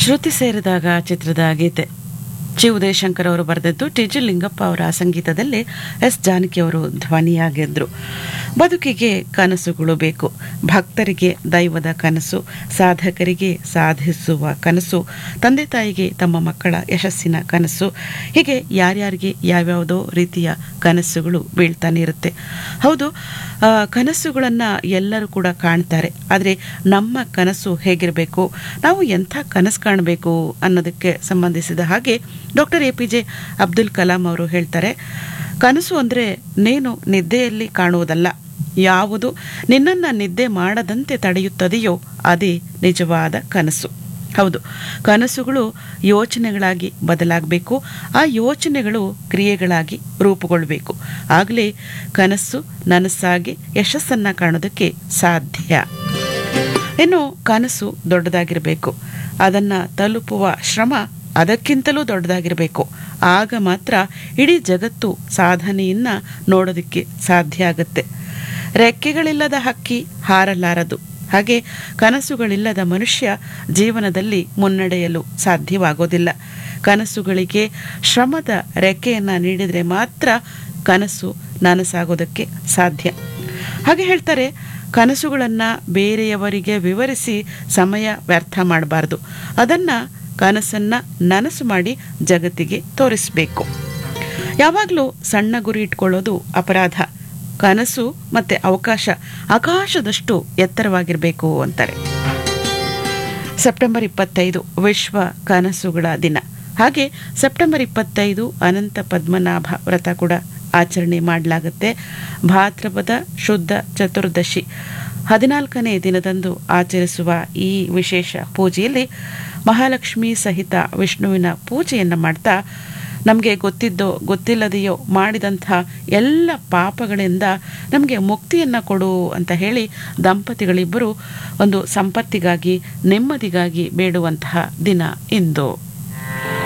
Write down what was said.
ಶ್ರುತಿ ಸೇರಿದಾಗ ಚಿತ್ರದ ಗೀತೆ ಜಿ ಉದಯಶಂಕರ್ ಅವರು ಬರೆದದ್ದು ಟಿ ಜಿ ಲಿಂಗಪ್ಪ ಅವರ ಸಂಗೀತದಲ್ಲಿ ಎಸ್ ಜಾನಕಿ ಅವರು ಧ್ವನಿಯಾಗಿದ್ರು ಬದುಕಿಗೆ ಕನಸುಗಳು ಬೇಕು ಭಕ್ತರಿಗೆ ದೈವದ ಕನಸು ಸಾಧಕರಿಗೆ ಸಾಧಿಸುವ ಕನಸು ತಂದೆ ತಾಯಿಗೆ ತಮ್ಮ ಮಕ್ಕಳ ಯಶಸ್ಸಿನ ಕನಸು ಹೀಗೆ ಯಾರ್ಯಾರಿಗೆ ಯಾವ್ಯಾವುದೋ ರೀತಿಯ ಕನಸುಗಳು ಬೀಳ್ತಾನೆ ಇರುತ್ತೆ ಹೌದು ಆ, ಕನಸುಗಳನ್ನು ಎಲ್ಲರೂ ಕೂಡ ಕಾಣ್ತಾರೆ ಆದರೆ ನಮ್ಮ ಕನಸು ಹೇಗಿರಬೇಕು ನಾವು ಎಂಥ ಕನಸು ಕಾಣಬೇಕು ಅನ್ನೋದಕ್ಕೆ ಸಂಬಂಧಿಸಿದ ಹಾಗೆ doctor A P J Abdul Kalam ಅವರು ಹೇಳ್ತಾರೆ ಕನಸು ಅಂದರೆ ನೀನು ನಿದ್ದೆಯಲ್ಲಿ ಕಾಣುವುದಲ್ಲ ಯಾವುದು ನಿನ್ನನ್ನು ನಿದ್ದೆ ಮಾಡದಂತೆ ತಡೆಯುತ್ತದೆಯೋ ಅದೇ ನಿಜವಾದ ಕನಸು ಹೌದು ಕನಸುಗಳು ಯೋಚನೆಗಳಾಗಿ ಬದಲಾಗಬೇಕು ಆ ಯೋಚನೆಗಳು ಕ್ರಿಯೆಗಳಾಗಿ ರೂಪುಗೊಳ್ಳಬೇಕು ಆಗಲೇ ಕನಸು ನನಸಾಗಿ ಯಶಸ್ಸನ್ನು ಕಾಣೋದಕ್ಕೆ ಸಾಧ್ಯ ಇನ್ನು ಕನಸು ದೊಡ್ಡದಾಗಿರಬೇಕು ಅದನ್ನು ತಲುಪುವ ಶ್ರಮ ಅದಕ್ಕಿಂತಲೂ ದೊಡ್ಡದಾಗಿರಬೇಕು ಆಗ ಮಾತ್ರ ಇಡೀ ಜಗತ್ತು ಸಾಧನೆಯನ್ನು ನೋಡೋದಕ್ಕೆ ಸಾಧ್ಯ ಆಗುತ್ತೆ ರೆಕ್ಕೆಗಳಿಲ್ಲದ ಹಕ್ಕಿ ಹಾರಲಾರದು ಹಾಗೆ ಕನಸುಗಳಿಲ್ಲದ ಮನುಷ್ಯ ಜೀವನದಲ್ಲಿ ಮುನ್ನಡೆಯಲು ಸಾಧ್ಯವಾಗೋದಿಲ್ಲ ಕನಸುಗಳಿಗೆ ಶ್ರಮದ ರೆಕ್ಕೆಯನ್ನು ನೀಡಿದರೆ ಮಾತ್ರ ಕನಸು ನನಸಾಗೋದಕ್ಕೆ ಸಾಧ್ಯ ಹಾಗೆ ಹೇಳ್ತಾರೆ ಕನಸುಗಳನ್ನು ಬೇರೆಯವರಿಗೆ ವಿವರಿಸಿ ಸಮಯ ವ್ಯರ್ಥ ಮಾಡಬಾರ್ದು ಅದನ್ನು ಕನಸನ್ನು ನನಸು ಮಾಡಿ ಜಗತ್ತಿಗೆ ತೋರಿಸಬೇಕು ಯಾವಾಗಲೂ ಸಣ್ಣ ಗುರಿ ಇಟ್ಕೊಳ್ಳೋದು ಅಪರಾಧ ಕನಸು ಮತ್ತು ಅವಕಾಶ ಆಕಾಶದಷ್ಟು ಎತ್ತರವಾಗಿರಬೇಕು ಅಂತಾರೆ ಸೆಪ್ಟೆಂಬರ್ ಇಪ್ಪತ್ತೈದು ವಿಶ್ವ ಕನಸುಗಳ ದಿನ ಹಾಗೆ ಸೆಪ್ಟೆಂಬರ್ ಇಪ್ಪತ್ತೈದು ಅನಂತ ಪದ್ಮನಾಭ ವ್ರತ ಕೂಡ ಆಚರಣೆ ಮಾಡಲಾಗುತ್ತೆ ಭಾದ್ರಪದ ಶುದ್ಧ ಚತುರ್ದಶಿ ಹದಿನಾಲ್ಕನೇ ದಿನದಂದು ಆಚರಿಸುವ ಈ ವಿಶೇಷ ಪೂಜೆಯಲ್ಲಿ ಮಹಾಲಕ್ಷ್ಮಿ ಸಹಿತ ವಿಷ್ಣುವಿನ ಪೂಜೆಯನ್ನು ಮಾಡ್ತಾ ನಮಗೆ ಗೊತ್ತಿದ್ದೋ ಗೊತ್ತಿಲ್ಲದೆಯೋ ಮಾಡಿದಂಥ ಎಲ್ಲ ಪಾಪಗಳಿಂದ ನಮಗೆ ಮುಕ್ತಿಯನ್ನು ಕೊಡು ಅಂತ ಹೇಳಿ ದಂಪತಿಗಳಿಬ್ಬರು ಒಂದು ಸಂಪತ್ತಿಗಾಗಿ ನೆಮ್ಮದಿಗಾಗಿ ಬೇಡುವಂತಹ ದಿನ ಇಂದು